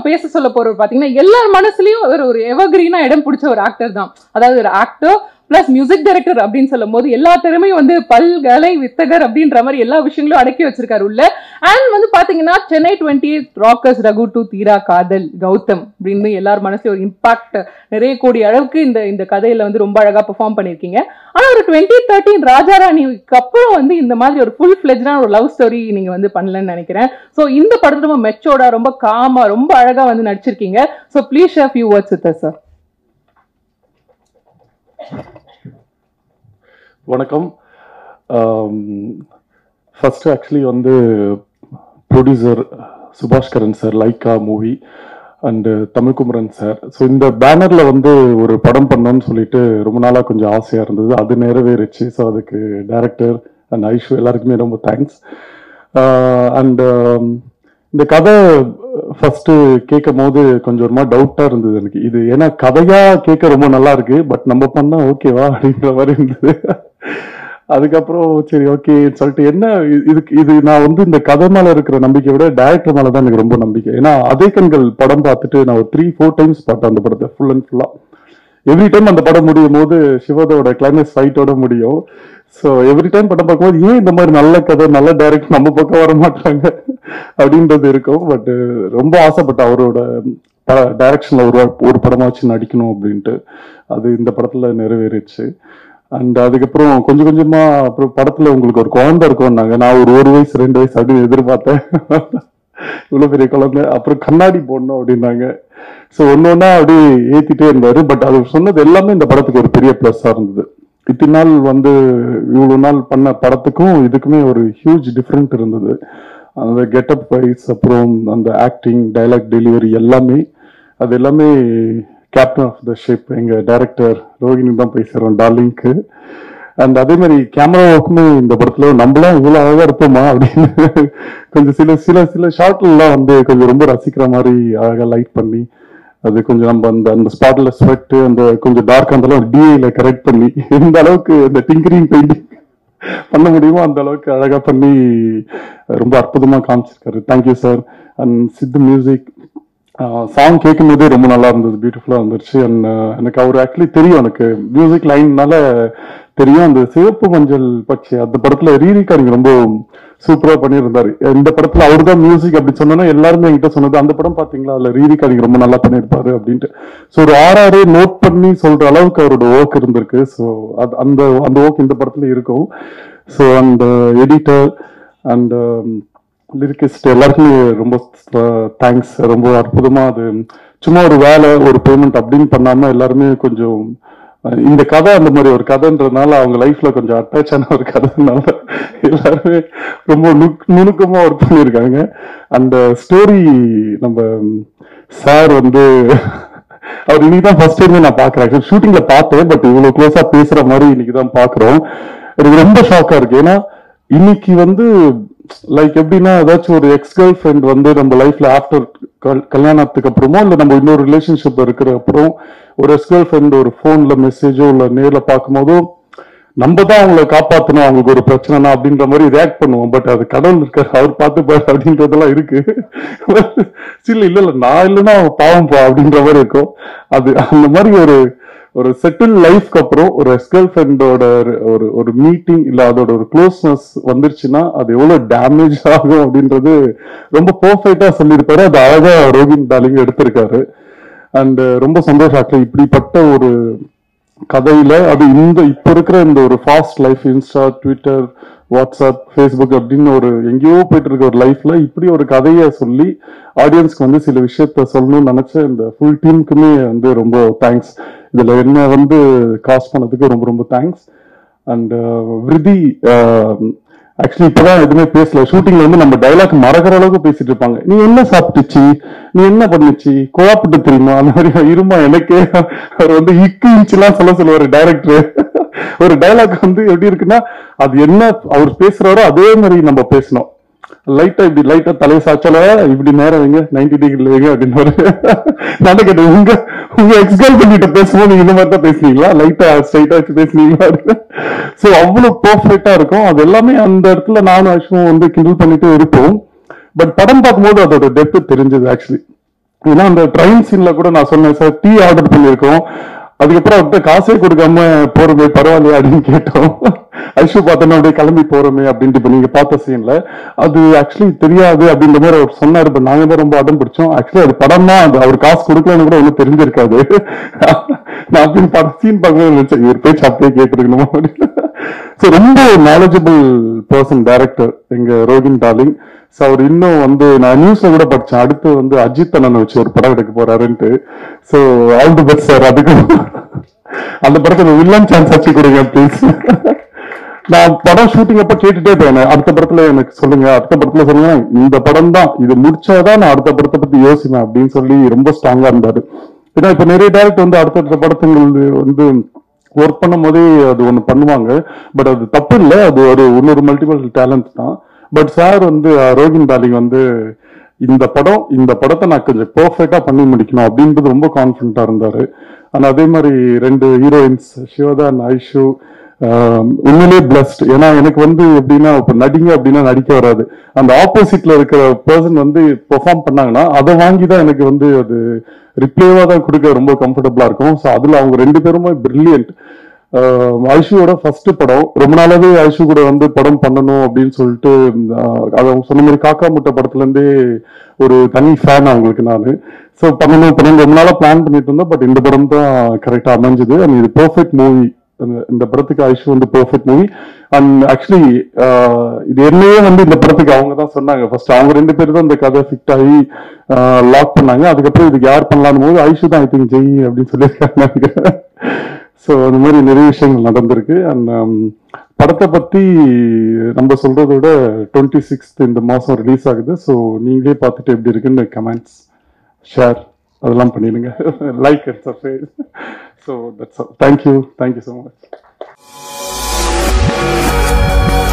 பேச சொல்ல போறவர் பாத்தீங்கன்னா எல்லார் மனசுலயும் அவர் ஒரு எவர்கிரீனா இடம் பிடிச்ச ஒரு ஆக்டர் தான் அதாவது ஒரு ஆக்டர் பிளஸ் மியூசிக் டைரக்டர் அப்படின்னு சொல்லும் போது எல்லா திறமையும் வந்து பல்கலை வித்தகர் அப்படின்ற மாதிரி எல்லா விஷயங்களும் அடக்கி வச்சிருக்காரு உள்ள அண்ட் வந்து பாத்தீங்கன்னா Chennai twenty rockers Raghu to Theera Kadhal Gautham அப்படின்னு எல்லார் மனசுலயும் ஒரு இம்பாக்ட் நிறைய கோடி அளவுக்கு இந்த இந்த கதையில வந்து ரொம்ப அழகா பெர்ஃபார்ம் பண்ணிருக்கீங்க ஆனா ஒரு டுவெண்ட்டி தேர்ட்டின் ராஜாராணிக்கு அப்புறம் வந்து இந்த மாதிரி ஒரு ஃபுல் ஃபிளெஜ்டான ஒரு லவ் ஸ்டோரி நீங்க வந்து பண்ணலன்னு நினைக்கிறேன் ஸோ இந்த படத்துல ரொம்ப மெச்சோர்டா ரொம்ப காமா ரொம்ப அழகா வந்து நடிச்சிருக்கீங்க so please share few words with sir வணக்கம் ஃபர்ஸ்ட் ஆக்சுவலி வந்து producer Subaskaran sir Lyca movie and Tamilkumaran sir so இந்த பேனரில் வந்து ஒரு படம் பண்ணோன்னு சொல்லிட்டு ரொம்ப நாளாக கொஞ்சம் ஆசையாக இருந்தது அது நிறைவேறுச்சு ஸோ அதுக்கு டைரக்டர் அண்ட் ஐஷு எல்லாருக்குமே ரொம்ப தேங்க்ஸ் அண்ட் இந்த கதை ஃபர்ஸ்ட் கேட்கும் போது கொஞ்சம் ஒரு மாதிரி டவுட்டா இருந்தது எனக்கு இது ஏன்னா கதையா கேட்க ரொம்ப நல்லா இருக்கு பட் நம்ம பண்ணா ஓகேவா அப்படின்ற மாதிரி இருந்தது அதுக்கப்புறம் சரி ஓகே சொல்லிட்டு என்ன இ- இதுக்கு இது நான் வந்து இந்த கதை மேல இருக்கிற நம்பிக்கையை விட டேரக்டர் மேல தான் எனக்கு ரொம்ப நம்பிக்கை ஏன்னா அதே கண்கள் படம் பார்த்துட்டு நான் ஒரு த்ரீ ஃபோர் டைம்ஸ் பார்த்தேன் அந்த படத்தை ஃபுல் அண்ட் ஃபுல்லா எவ்ரி டைம் அந்த படம் முடியும் போது சிவதோட கிளைமேக்ஸ் ஃபைட்டோட முடியும் ஸோ எவ்ரி டைம் படம் பார்க்கும்போது ஏன் இந்த மாதிரி நல்ல கதை நல்ல டைரக்ட் நம்ம பக்கம் வர மாட்டாங்க அப்படின்றது இருக்கும் பட் ரொம்ப ஆசைப்பட்டேன் அவரோட டைரக்ஷன்ல ஒரு ஒரு படமாச்சு நடிக்கணும் அப்படின்ட்டு அது இந்த படத்துல நிறைவேறிடுச்சு அண்ட் அதுக்கப்புறம் கொஞ்சம் கொஞ்சமா அப்புறம் படத்துல உங்களுக்கு ஒரு குழந்தை இருக்கும்னாங்க நான் ஒரு ஒரு வயசு ரெண்டு வயசு அப்படின்னு எதிர்பார்த்தேன் இவ்வளவு பெரிய குழந்தை அப்புறம் கண்ணாடி போடணும் அப்படின்னாங்க ஸோ ஒன்னு ஒன்னா அப்படியே ஏத்திட்டே இருந்தாரு பட் அது சொன்னது எல்லாமே இந்த படத்துக்கு ஒரு பெரிய பிளஸ்ஸா இருந்தது இத்தனை நாள் வந்து இவ்வளவு நாள் பண்ண படத்துக்கும் இதுக்குமே ஒரு ஹியூஜ் டிஃப்ரெண்ட் இருந்தது அந்த கெட்டப் வைஸ் அப்புறம் அந்த ஆக்டிங் டைலாக் டெலிவரி எல்லாமே அது எல்லாமே கேப்டன் ஆஃப் த ஷிப் எங்க டைரக்டர் ரோஹினி தான் போய் சேரும் டார்லிங்க்கு அண்ட் அதே மாதிரி கேமரா ஒர்க்குமே இந்த படத்துல நம்மளாம் இவ்வளவு அழகா இருப்போமா அப்படின்னு கொஞ்சம் சில சில சில ஷார்ட்லாம் வந்து கொஞ்சம் ரொம்ப ரசிக்கிற மாதிரி அழகா லைட் பண்ணி அது கொஞ்சம் நம்ம அந்த அந்த ஸ்பாட்ல ஸ்வெட் அந்த கொஞ்சம் டார்க் அந்த டிஏல கரெக்ட் பண்ணி எந்த அளவுக்கு இந்த டிங்கரிங் பெயிண்டிங் பண்ண முடியுமோ அந்த அளவுக்கு அழகா பண்ணி ரொம்ப அற்புதமா காமிச்சிருக்காரு thank you sir and Sidhu music song கேட்கும் போதே ரொம்ப நல்லா இருந்தது பியூட்டிஃபுல்லா இருந்துச்சு அண்ட் எனக்கு அவர் ஆக்சுவலி தெரியும் எனக்கு மியூசிக் லைன்னால தெரியும் அந்த சிவப்பு மஞ்சள் பச்சை அந்த படத்துல ரீரிகாரிங் ரொம்ப சூப்பரா பண்ணியிருந்தாரு இந்த படத்துல அவர் தான் மியூசிக் அப்படி சொன்னோன்னா எல்லாருமே என்கிட்ட சொன்னது அந்த படம் பாத்தீங்களா அதுல ரீரிகாரிங் ரொம்ப நல்லா பண்ணியிருப்பாரு அப்படின்ட்டு ஸோ ஒரு ஆறாறு நோட் பண்ணி சொல்ற அளவுக்கு அவரோட ஒர்க் இருந்திருக்கு ஸோ அது அந்த அந்த ஒர்க் இந்த படத்துல இருக்கும் ஸோ அந்த எடிட்டர் அண்ட் லிரிக்கிஸ்ட் எல்லாருக்குமே ரொம்ப தேங்க்ஸ் ரொம்ப அற்புதமா அது சும்மா ஒரு வேலை ஒரு பேமெண்ட் அப்படின்னு பண்ணாம எல்லாருமே கொஞ்சம் அஹ், இந்த கதை அந்த மாதிரி ஒரு கதைன்றதுனால அவங்க லைஃப்ல கொஞ்சம் அட்டாச் ஆன ஒரு கதைனால எல்லாருமே ரொம்ப நுக் நுணுக்கமா ஒர்க் பண்ணியிருக்காங்க அந்த ஸ்டோரி நம்ம சார் வந்து அவர் இன்னைக்கு தான் ஃபர்ஸ்ட் டைமே நான் பாக்குறேன் ஷூட்டிங்ல பார்த்தேன் பட் இவ்வளவு க்ளோஸா பேசுற மாதிரி இன்னைக்கு தான் பாக்குறோம் எனக்கு ரொம்ப ஷாக்கா இருக்கு ஏன்னா இன்னைக்கு வந்து லைக் எப்படின்னா ஏதாச்சும் ஒரு எக்ஸ் கேர்ள் ஃப்ரெண்ட் வந்து நம்ம லைஃப்ல ஆஃப்டர் கல்யாணத்துக்கு அப்புறமோ இல்ல நம்ம இன்னொரு ரிலேஷன்ஷிப் இருக்கிற அப்புறம் ஒரு எக்ஸ் கேர்ள் ஃப்ரெண்ட் ஒரு போன்ல மெசேஜோ இல்ல நேர்ல பார்க்கும்போதோ நம்ம தான் அவங்கள காப்பாத்தணும் அவங்களுக்கு ஒரு பிரச்சனைனா அப்படின்ற மாதிரி ரியாக்ட் பண்ணுவோம் பட் அது கடவுள் இருக்காரு அவர் பார்த்துப்பாரு அப்படின்றதெல்லாம் இருக்கு இல்ல இல்ல இல்ல நான் இல்லைன்னா அவன் பாவம் பா அப்படின்ற மாதிரி இருக்கும் அது அந்த மாதிரி ஒரு ஒரு செட்டில் லைஃப்க்கு அப்புறம் ஒரு எக்ஸ் கேர்ள் ஃப்ரெண்டோட ஒரு ஒரு மீட்டிங் இல்ல அதோட ஒரு க்ளோஸ்னஸ் வந்துருச்சுன்னா அது எவ்வளவு டேமேஜ் ஆகும் அப்படின்றது ரொம்ப பர்ஃபெக்டா சொல்லியிருப்பாரு அது அழகா ரோகின் டாலிங் எடுத்திருக்காரு அண்ட் ரொம்ப சந்தோஷம் actually இப்படிப்பட்ட ஒரு கதையில அது இந்த இப்ப இருக்கிற இந்த ஒரு fast life Insta Twitter WhatsApp Facebook அப்படின்னு ஒரு எங்கேயோ போயிட்டு இருக்க ஒரு லைஃப்ல இப்படி ஒரு கதையை சொல்லி ஆடியன்ஸ்க்கு வந்து சில விஷயத்த சொல்லணும்னு நினைச்ச இந்த ஃபுல் டீமுக்குமே வந்து ரொம்ப தேங்க்ஸ் இதுல என்ன வந்து காஸ்ட் பண்ணதுக்கு ரொம்ப ரொம்ப தேங்க்ஸ் அண்ட் விருதி ஆக்சுவலி இப்பதான் எதுவுமே பேசல ஷூட்டிங்ல வந்து நம்ம டைலாக் மறக்கிற அளவுக்கு பேசிட்டு இருப்பாங்க நீ என்ன சாப்பிட்டுச்சு நீ என்ன பண்ணுச்சு கோவாப்பிட்டு தெரியுமா அந்த மாதிரி இருமா எனக்கே அவர் வந்து இக்கு இன்ச்சுலாம் சொல்ல சொல்லுவாரு டைரக்டர் ஒரு டைலாக் வந்து எப்படி இருக்குன்னா அது என்ன அவர் பேசுறாரோ அதே மாதிரி நம்ம பேசணும் லைட்டா இப்படி லைட்டா தலையை சாச்சல இப்படி நேரம் வைங்க நைன்டி டிகிரில வைங்க அப்படின்னு நான் கேட்டேன் உங்க உங்க எக்ஸ் கேர்ள் பண்ணிட்ட பேசும்போது நீங்க இந்த மாதிரி தான் பேசுனீங்களா லைட்டா ஸ்ட்ரைட்டா வச்சு பேசுனீங்களா சோ அவ்வளவு பெர்ஃபெக்ட்டா இருக்கும் அது எல்லாமே அந்த இடத்துல நானும் அஷ்வும் வந்து கிண்டில் பண்ணிட்டு இருப்போம் பட் படம் பார்க்கும்போது அதோட டெப்த் தெரிஞ்சது ஆக்சுவலி ஏன்னா அந்த ட்ரெயின் சீன்ல கூட நான் சொன்னேன் சார் டீ ஆர்டர் பண்ணியிருக்கோம் அதுக்கப்புறம் அவர்கிட்ட காசே கொடுக்காம போறோமே பரவாயில்லையா அப்படின்னு கேட்டோம் ஐஷு பார்த்தோன்னா அப்படியே கிளம்பி போறோமே அப்படின்ட்டு இப்ப நீங்க பார்த்த சீன்ல அது ஆக்சுவலி தெரியாது அப்படின்ற மாதிரி அவர் சொன்னாரு இப்ப நாங்க தான் ரொம்ப அடம் பிடிச்சோம் ஆக்சுவலி அது படம் தான் அது அவர் காசு கொடுக்கலன்னு கூட ஒன்றும் தெரிஞ்சிருக்காது நான் அப்படின்னு படம் சீன் பார்க்கவே நினைச்சேன் இவர் பேச்சு அப்படியே கேட்டிருக்கணுமா அப்படின்னு ஸோ ரொம்ப நாலேஜபிள் பர்சன் டைரக்டர் எங்க ரோகின் டார்லிங் ஸோ அவர் இன்னும் வந்து நான் நியூஸ்ல கூட படிச்சேன் அடுத்து வந்து அஜித் அண்ணன் வச்சு ஒரு படம் எடுக்க போறாருன்ட்டு so all the best sir அதுக்கு அந்த படத்துல வில்லன் சான்ஸ் வச்சு கொடுங்க ப்ளீஸ் நான் படம் ஷூட்டிங் அப்ப கேட்டுட்டே போனேன் அடுத்த படத்துல எனக்கு சொல்லுங்க அடுத்த படத்துல சொல்லுங்க இந்த படம் தான் இது முடிச்சாதான் நான் அடுத்த படத்தை பத்தி யோசிப்பேன் அப்படின்னு சொல்லி ரொம்ப ஸ்ட்ராங்கா இருந்தாரு ஏன்னா இப்ப நிறைய டேரக்டர் வந்து அடுத்தடுத்த படத்துங்கள் வந்து ஒர்க் பண்ணும் போதே அது ஒண்ணு பண்ணுவாங்க பட் அது தப்பு இல்லை அது ஒரு இன்னொரு மல்டிபிள் டேலண்ட் தான் பட் சார் வந்து அஹ், ரோகின் டார்லிங் வந்து இந்த படம் இந்த படத்தை நான் கொஞ்சம் பெர்ஃபெக்டா பண்ணி முடிக்கணும் அப்படின்றது ரொம்ப கான்ஃபிடண்டா இருந்தாரு ஆனா அதே மாதிரி ரெண்டு ஹீரோயின்ஸ் சிவதா அண்ட் ஐஷு ஆஹ், உண்மையிலேயே பிளஸ்ட் ஏன்னா எனக்கு வந்து எப்படின்னா இப்ப நடிங்க அப்படின்னா நடிக்க வராது அந்த ஆப்போசிட்ல இருக்கிற பர்சன் வந்து பெர்ஃபார்ம் பண்ணாங்கன்னா அதை வாங்கி தான் எனக்கு வந்து அது ரிப்ளேவா தான் கொடுக்க ரொம்ப கம்ஃபர்டபுளா இருக்கும் ஸோ அதுல அவங்க ரெண்டு பேருமே பிரில்லியன்ட் ஐஷுவோட ஃபர்ஸ்ட் படம் ரொம்ப நாளாவே ஐஷு கூட வந்து படம் பண்ணணும் அப்படின்னு சொல்லிட்டு ஆஹ், அது அவங்க சொன்ன மாதிரி காக்கா முட்டை படத்துல இருந்தே ஒரு தனி ஃபேன் அவங்களுக்கு நான் ஸோ பண்ணணும் பண்ணணும் ரொம்ப நாளா பிளான் பண்ணிட்டு இருந்தோம் பட் இந்த படம் தான் கரெக்டா அமைஞ்சது அண்ட் இது பெர்ஃபெக்ட் மூவி இந்த படத்துக்கு ஐஷு வந்து பெர்ஃபெக்ட் மூவி அண்ட் ஆக்சுவலி இது என்னையே வந்து இந்த படத்துக்கு அவங்க தான் சொன்னாங்க ஃபர்ஸ்ட் அவங்க ரெண்டு பேரும் தான் இந்த கதை ஃபிட் ஆகி லாக் பண்ணாங்க அதுக்கப்புறம் இதுக்கு யார் பண்ணலான்னு போது ஐஷு தான் ஐ திங்க் ஜெய் அப்படின்னு சொல்லியிருக்காங்க ஸோ அந்த மாதிரி நிறைய விஷயங்கள் நடந்திருக்கு அண்ட் படத்தை பத்தி நம்ம சொல்றதை விட டுவெண்ட்டி சிக்ஸ்த் இந்த மாசம் ரிலீஸ் ஆகுது ஸோ நீங்களே பார்த்துட்டு எப்படி இருக்குன்னு கமெண்ட்ஸ் ஷேர் அதெல்லாம் பண்ணிடுங்க like and subscribe so that's thank you thank you so much